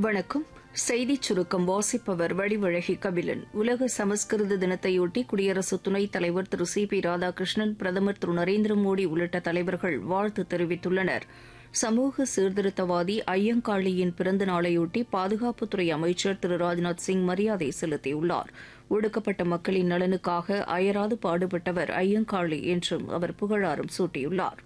வணக்கம் செய்திச் சுருக்கம் வாசிப்பவர் வடிவழகி கபிலன் உலக சமஸ்கிருத தினத்தையொட்டி குடியரசு துணைத் தலைவர் திரு சி பி ராதாகிருஷ்ணன் பிரதமர் திரு நரேந்திர மோடி உள்ளிட்ட தலைவர்கள் வாழ்த்து தெரிவித்துள்ளனர் சமூக சீர்திருத்தவாதி ஐயங்காளியின் பிறந்த நாளையொட்டி பாதுகாப்புத்துறை அமைச்சர் திரு ராஜ்நாத் சிங் மரியாதை செலுத்தியுள்ளார் ஒடுக்கப்பட்ட மக்களின் நலனுக்காக அயராது பாடுபட்டவர் ஐயங்காளி என்றும் அவர் புகழாரம் சூட்டியுள்ளார்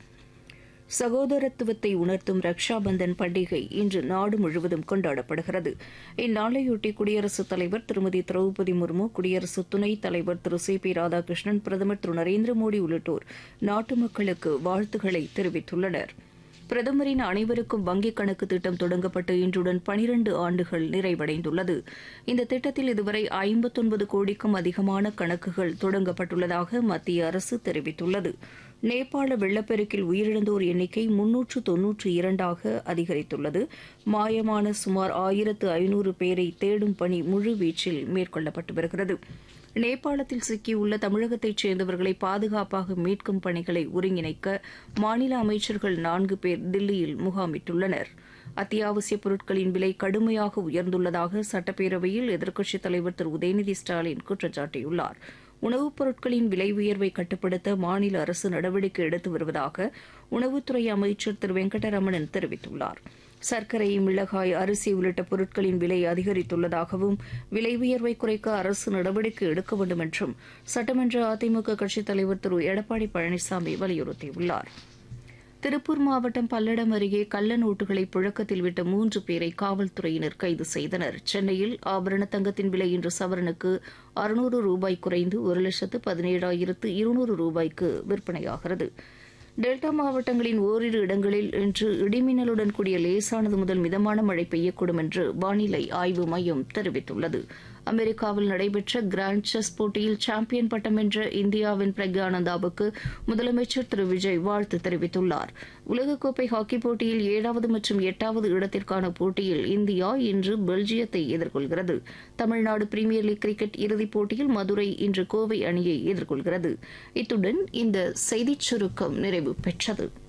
சகோதரத்துவத்தை உணர்த்தும் ரக்ஷா பந்தன் பண்டிகை இன்று நாடு முழுவதும் கொண்டாடப்படுகிறது இந்நாளையொட்டி குடியரசுத் தலைவர் திருமதி திரௌபதி முர்மு குடியரசு துணைத் தலைவர் திரு சி பி ராதாகிருஷ்ணன் பிரதமர் திரு நரேந்திர மோடி உள்ளிட்டோர் நாட்டு மக்களுக்கு வாழ்த்துக்களை தெரிவித்துள்ளனர் பிரதமரின் அனைவருக்கும் வங்கிக் கணக்கு திட்டம் தொடங்கப்பட்டு இன்றுடன் பனிரண்டு ஆண்டுகள் நிறைவடைந்துள்ளது இந்த திட்டத்தில் இதுவரை ஐம்பத்தொன்பது கோடிக்கும் அதிகமான கணக்குகள் தொடங்கப்பட்டுள்ளதாக மத்திய அரசு தெரிவித்துள்ளது நேபாள வெள்ளப்பெருக்கில் உயிரிழந்தோர் எண்ணிக்கை முன்னூற்று தொன்னூற்று இரண்டாக அதிகரித்துள்ளது மாயமான சுமார் ஆயிரத்து ஐநூறு பேரை தேடும் பணி முழுவீச்சில் மேற்கொள்ளப்பட்டு வருகிறது நேபாளத்தில் சிக்கியுள்ள தமிழகத்தைச் சேர்ந்தவர்களை பாதுகாப்பாக மீட்கும் பணிகளை ஒருங்கிணைக்க மாநில அமைச்சர்கள் நான்கு பேர் தில்லியில் முகாமிட்டுள்ளனர் அத்தியாவசிய பொருட்களின் விலை கடுமையாக உயர்ந்துள்ளதாக சட்டப்பேரவையில் எதிர்க்கட்சித் தலைவர் திரு உதயநிதி ஸ்டாலின் குற்றம் சாட்டியுள்ளார் உணவுப் பொருட்களின் விலை உயர்வை கட்டுப்படுத்த மாநில அரசு நடவடிக்கை எடுத்து வருவதாக உணவுத்துறை அமைச்சர் திரு வெங்கடரமணன் தெரிவித்துள்ளார் சர்க்கரை மிளகாய் அரிசி உள்ளிட்ட பொருட்களின் விலை அதிகரித்துள்ளதாகவும் விலை உயர்வை குறைக்க அரசு நடவடிக்கை எடுக்க வேண்டும் என்றும் சட்டமன்ற அதிமுக கட்சித் தலைவர் திரு எடப்பாடி பழனிசாமி வலியுறுத்தியுள்ளார் திருப்பூர் மாவட்டம் பல்லடம் அருகே கள்ள நோட்டுகளை புழக்கத்தில் விட்ட மூன்று பேரை காவல்துறையினர் கைது செய்தனர் சென்னையில் ஆபரண தங்கத்தின் விலை இன்று சவரனுக்கு அறுநூறு ரூபாய் குறைந்து ஒரு லட்சத்து பதினேழாயிரத்து இருநூறு ரூபாய்க்கு விற்பனையாகிறது டெல்டா மாவட்டங்களின் ஓரிரு இடங்களில் இன்று இடிமின்னலுடன் கூடிய லேசானது முதல் மிதமான மழை பெய்யக்கூடும் என்று வானிலை ஆய்வு மையம் தெரிவித்துள்ளது அமெரிக்காவில் நடைபெற்ற கிராண்ட் செஸ் போட்டியில் சாம்பியன் பட்டம் வென்ற இந்தியாவின் பிரக்யானந்தாவுக்கு முதலமைச்சர் திரு விஜய் வாழ்த்து தெரிவித்துள்ளார் உலகக்கோப்பை ஹாக்கி போட்டியில் ஏழாவது மற்றும் எட்டாவது இடத்திற்கான போட்டியில் இந்தியா இன்று பெல்ஜியத்தை எதிர்கொள்கிறது தமிழ்நாடு பிரீமியர் லீக் கிரிக்கெட் இறுதிப் போட்டியில் மதுரை இன்று கோவை அணியை எதிர்கொள்கிறது இத்துடன் இந்த செய்திச் சுருக்கம் நிறைவு பெற்றது